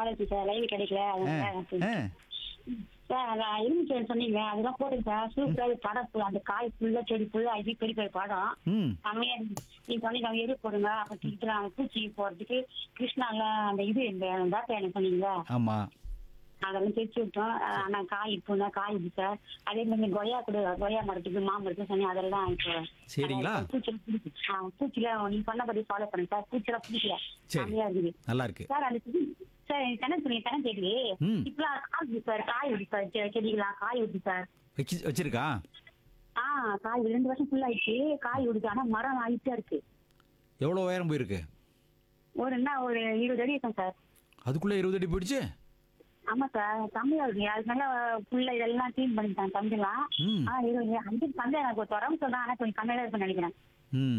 College sir live கிடைக்கல ஆ, அதனால ஆ. Sir நான் எலுமிச்சை சொன்னீங்க அதெல்லாம் போட்டுங்க சார் சூப்பரா இது படம் full- அந்த காய் ஃபுல்லா செடி ஃபுல்லா இது பெரிய பெரிய படம் ம் செம்மையா இருக்கு. நீங்க சொன்னீங்க அவங்க எரு போடுங்க அப்ப கிட்டலாம் பூச்சி போறதுக்கு கிருஷ்ணால அந்த இது இந்த டாக்டர் எனக்கு சொன்னீங்களா ஆமா அதெல்லாம் தெரிச்சு விட்டோம் அஹ் ஆனா காய் இப்போ காய் இருக்கு சார் அதே மாதிரி கொய்யா கூட கொய்யா மரத்துக்கு மாமரத்துக்கு சொன்னீங்க அதெல்லாம் இப்போ சரிங்களா? பூச்சில பிடிக்கும் ஆ, பூச்சில நீங்க சொன்னபடி ஃபாலோ பண்ணுங்க சார் பூச்சில பிடிக்கல சரி. செம்மையா இருக்குது நல்லா இருக்கு சார் அந்த செடி- சார் எனக்கு தென்னை சொன்னீங்க தென்னை செடி ம். இப்பெல்லாம் காய் சார் காய் விடுது சார் செ- செடிகளாம் காய் விடுது சார் வச்சு வச்சிருக்கா ஆ காய் ரெண்டு வருஷம் ஃபுல் ஆயிடுச்சு காய் விடுது ஆனா மரம் ஆயிட்டே இருக்கு எவ்வளோ உயரம் போயிருக்கு ஒரு என்ன ஒரு இருபது அடி இருக்கும் சார் அதுக்குள்ள இருபது அடி போயிடுச்சு ஆமா சார் கம்மியா இருக்கு அதுனால ஃபுல்லா இதெல்லாம் க்ளீன் பண்ணிட்டாங்க தம்பிலாம் ம். ஆ இருபது அஞ்சு தம்பி எனக்கு ஒரு தொடர்பு சொல்றேன் ஆனா கொஞ்சம் கம்மியா தான் இருக்கும்னு நினைக்கிறேன் ம்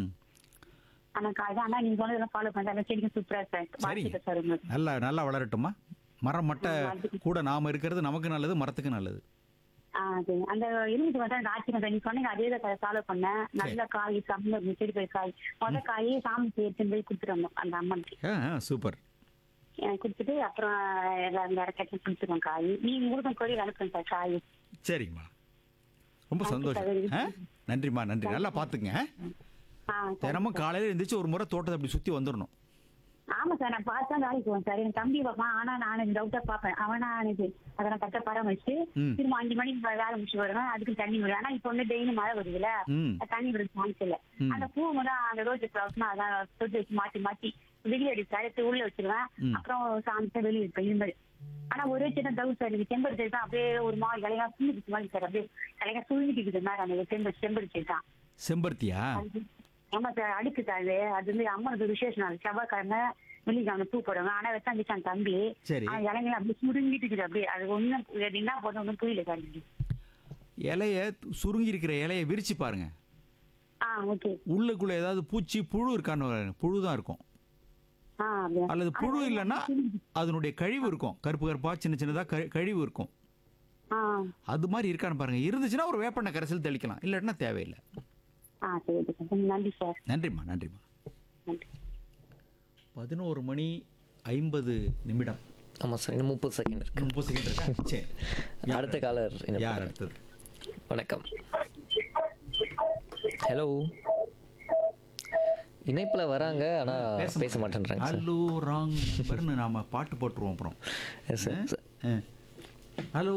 ஆனா காய் ஆனா நீங்க சொன்னதெல்லாம் ஃபாலோ பண்றேன் அந்த செடிக்கு சூப்பரா சார் சரிங்க வாழ்த்துக்கள் சார் உங்களுக்கு நல்லா நல்லா வளரட்டுமா மரம் மட்டை வாழ்த்துக்கள். கூட நாம இருக்கிறது நமக்கு நல்லது மரத்துக்கு நல்லது ஆ சரி அந்த எலுமிச்சு வந்து அந்த ஆட்சி நீங்க சொன்னீங்க அதே தான் ஃபாலோ பண்ணேன் நல்ல காய் கம்மியா இருக்கு செடி பெரிய காய் முத காய் சாமிக்கு எடுத்துட்டு போய் கொடுத்துருவோம் அந்த அம்மனுக்கு ஆ ஆ, சூப்பர் எனக்கு கொடுத்துட்டு அப்புறம் எல்லாரும் வேற கட்டி கொடுத்துருவோம் காய் நீங்க உங்களுக்கு கொரியர் அனுப்புங்க சார் காய் சரிங்கம்மா ரொம்ப தேங்க்யூ சந்தோஷம் சார். ஆ நன்றிம்மா நன்றி நல்லா பார்த்துங்க ஆ தினமும் காலையில் எழுந்திரிச்சு ஒரு முறை தோட்டத்தை அப்படி சுற்றி வந்துடணும் ஆமா சார் நான் பார்த்தா வேலைக்கு போவேன் சார் என் தம்பி பார்ப்பான் ஆனா நான் இந்த டவுட்டா பார்ப்பேன் அவனா எனக்கு அதை நான் கரெக்டா பராமரிச்சு ம். திரும்ப அஞ்சு மணிக்கு வே- வேலை முடிச்சு வருவேன் அதுக்கு தண்ணி விடுவேன் ஆனா இப்ப வந்து டெய்லி மழை வருதுல ம் தண்ணி விடுறது சான்ஸ் இல்ல ம். அந்த பூ தான் அந்த ரோஸ் ஃபிளவர்ஸ்னா அதான் தொட்டு வச்சு மாத்தி மாத்தி வெளியே அடிச்சு எடுத்து உள்ள வச்சிருவேன் ம். அப்புறம் சாமிச்சா வெளியே இருப்பேன் இரும்பல் ஆனா ஒரே சின்ன டவுட் சார் இது செம்பருத்தி தான் அப்படியே ஒரு மாதிரி இலையா சுண்ணிக்கிட்டு மாதிரி சார் அப்படியே இலையா சுண்ணிக்கிட்டு மாதிரி அந்த செம்பரு செம்பருத்தி தான் செம்பருத்தியா ஆமா சார் அடுக்கு சார் அது அது வந்து அம்மனுக்கு விசேஷம் நாள் செவ்வாய்க்கிழமை வெள்ளிக்கிழமை பூ போடுவாங்க ஆனா வச்சாங்க சார் தம்பி சரி. ஆனா இலைங்களா அப்படியே சுருங்கிட்டு இருக்குது அப்படியே அது ஒண்ணும் அது என்ன போதும் ஒன்றும் புரியல சார் எனக்கு. இலைய சுருங்கி இருக்கிற இலைய விரிச்சு பாருங்க ஆ ஓகே உள்ளுக்குள்ள ஏதாவது பூச்சி புழு இருக்கான்னு பாருங்க. புழு தான் இருக்கும் ஆ அப்படியா அல்லது புழு இல்லைன்னா அதனுடைய கழிவு இருக்கும் கருப்பு கருப்பா சின்ன சின்னதா கழி- கழிவு இருக்கும் ஆ அது மாதிரி இருக்கான்னு பாருங்க இருந்துச்சுன்னா ஒரு வேப்பெண்ணெய் கரைசல் தெளிக்கலாம் இல்லாட்டினா தேவையில்லை ஆ சரி ஓகே சார் நன்றி சார் நன்றிம்மா நன்றிம்மா நன்றி பதினோரு மணி ஐம்பது நிமிடம் ஆமாம் சார் இன்னும் முப்பது செகண்ட் இருக்கு முப்பது செகண்ட் இருக்கா சரி அடுத்த காலர் என்ன யார் பண்றாங்க? அடுத்தது வணக்கம் ஹலோ இணைப்புல வராங்க ஆனா பேச மாட்டேன்றாங்க சார் ஹலோ ராங் நம்பர்னு நாம பாட்டு போட்டுருவோம் அப்புறம் எஸ் சார் ஆ. ஹலோ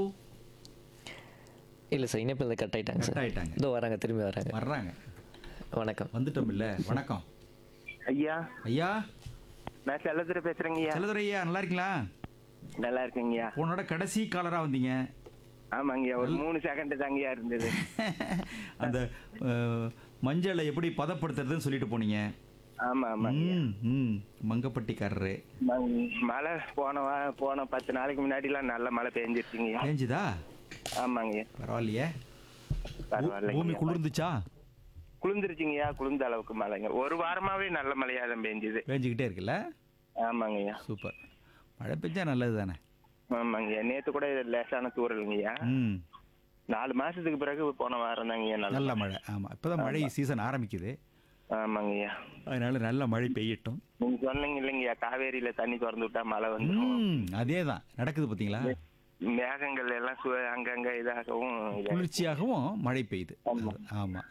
இல்லை சார் இணைப்பில் கட் ஆயிட்டாங்க Cut சார் ஆயிட்டாங்க. இதோ வராங்க திரும்பி வராங்க வர்றாங்க வணக்கம் வந்துட்டோம் இல்ல வணக்கம் ஐயா ஐயா நான் செல்லத்துறை பேசுறேங்க ஐயா செல்லதுரை ஐயா நல்லா இருக்கீங்களா நல்லா இருக்குங்கய்யா உன்னோட கடைசி காலரா வந்தீங்க ஆமாங்கய்யா ஒரு மூணு செகண்ட் தாங்கய்யா இருந்தது அந்த அஹ், மஞ்சளை எப்படி பதப்படுத்துறதுன்னு சொல்லிட்டு போனீங்க ஆமா ஆமாங்க ம் ம் மங்கப்பட்டிக்காரரு மழை போன வா போன பத்து நாளைக்கு முன்னாடிலாம் நல்ல மழை பெஞ்சிருச்சுங்கய்யா ஏஞ்சுதா ஆமாங்கய்யா பரவாயில்லையே பூ- பூமி பரவாயில்லைங்க குளிர்ந்துச்சா குளிர்ந்துருச்சுங்கய்யா குளிர்ந்த அளவுக்கு மழைங்க ஒரு வாரமாவே நல்ல மழையா தான் பெஞ்சுது பேஞ்சுக்கிட்டே இருக்குல்ல ஆமாங்கய்யா சூப்பர் மழை பெஞ்சா நல்லது தானே ஆமாங்கய்யா நேத்து கூட லேசான தூரலுங்கய்யா ம் நாலு மாசத்துக்கு பிறகு போன வாரம் தாங்கய்யா நல்ல நல்ல மழை ஆமாம் இப்போதான் மழை சீசன் ஆரம்பிக்குது ஆமாங்கய்யா அதனால நல்ல மழை பெய்யட்டும் நீங்க சொன்னீங்க இல்லைங்கய்யா காவேரியில தண்ணி திறந்து விட்டா மழை வந்து ம் அதே தான் நடக்குது பார்த்தீங்களா மேகங்கள் எல்லாம் சு- அங்கங்க இதாகவும் இதா- குளிர்ச்சியாகவும் மழை பெய்யுது ஆமா. ஆமாம்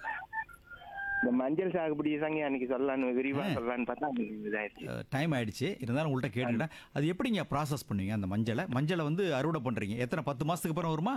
இந்த மஞ்சள் சாகுபடி தாங்க அன்னைக்கு சொல்லலான்னு விரிவா சொல்லலான்னு பார்த்தா அன்னைக்கு இதாயிருச்சு டைம் ஆயிடுச்சு இருந்தாலும் உங்கள்கிட்ட கேட்டுக்கிட்டேன் அது எப்படிங்க ப்ராசஸ் பண்ணுவீங்க அந்த மஞ்சளை மஞ்சளை வந்து அறுவடை பண்ணுறீங்க எத்தனை பத்து மாதத்துக்கு அப்புறம் வருமா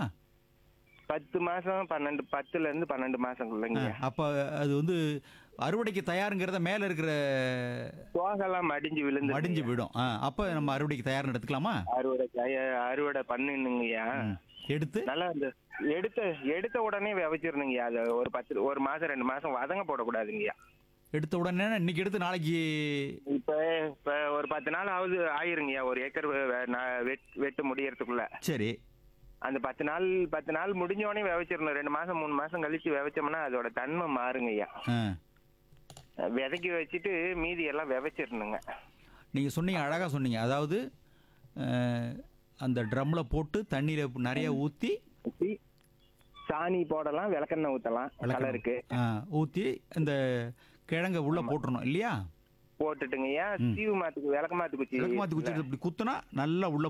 பத்து மாசம் பன்னெண்டு பத்துல இருந்து பன்னெண்டு மாசம்குள்ளங்க அப்போ அது வந்து அறுவடைக்கு தயாருங்கிறத மேலே இருக்கிற தோகெல்லாம் மடிஞ்சு விழுந்து மடிஞ்சு விடும் ஆ அப்போ நம்ம அறுவடைக்கு தயார்னு எடுத்துக்கலாமா அறுவடை தய- அறுவடை பண்ணுங்கய்யா ம். எடுத்து நல்லா இந்த எடுத்த எடுத்த உடனே விதைச்சிருந்துங்கய்யா அது ஒரு பத்து ஒரு மாசம் ரெண்டு மாசம் வதங்க போடக்கூடாதுங்கய்யா எடுத்த உடனே இன்னைக்கு எடுத்து நாளைக்கு இப்ப இப்ப ஒரு பத்து நாள் ஆகுது ஆயிருங்கய்யா ஒரு ஏக்கர் வெ- வெ- நான் வெட்- வெட்டு முடியறதுக்குள்ள சரி அந்த பத்து நாள் பத்து நாள் முடிஞ்ச உடனே விதைச்சிடணும் ரெண்டு மாசம் மூணு மாசம் கழிச்சு விதைச்சோம்னா அதோட தன்மை மாறுங்கய்யா ஆ விதைக்கி வச்சுட்டு மீதி எல்லாம் விதைச்சிடணுங்க நீங்கள் சொன்னீங்க அழகாக சொன்னீங்க அதாவது அஹ், அந்த ட்ரம்மில் போட்டு தண்ணியில் நிறைய ஊற்றி ஊத்தி சாணி போடலாம் விளக்கெண்ணெய் ஊத்தலாம் கலருக்கு ஊற்றி இந்த கிழங்க உள்ளே போட்டுறணும் இல்லையா போட்டுட்டுங்கய்யா சீவு மாத்துக்கு விளக்க மாத்து குச்சி விளக்கு மாற்றி குச்சி இப்படி குத்துனா நல்லா உள்ள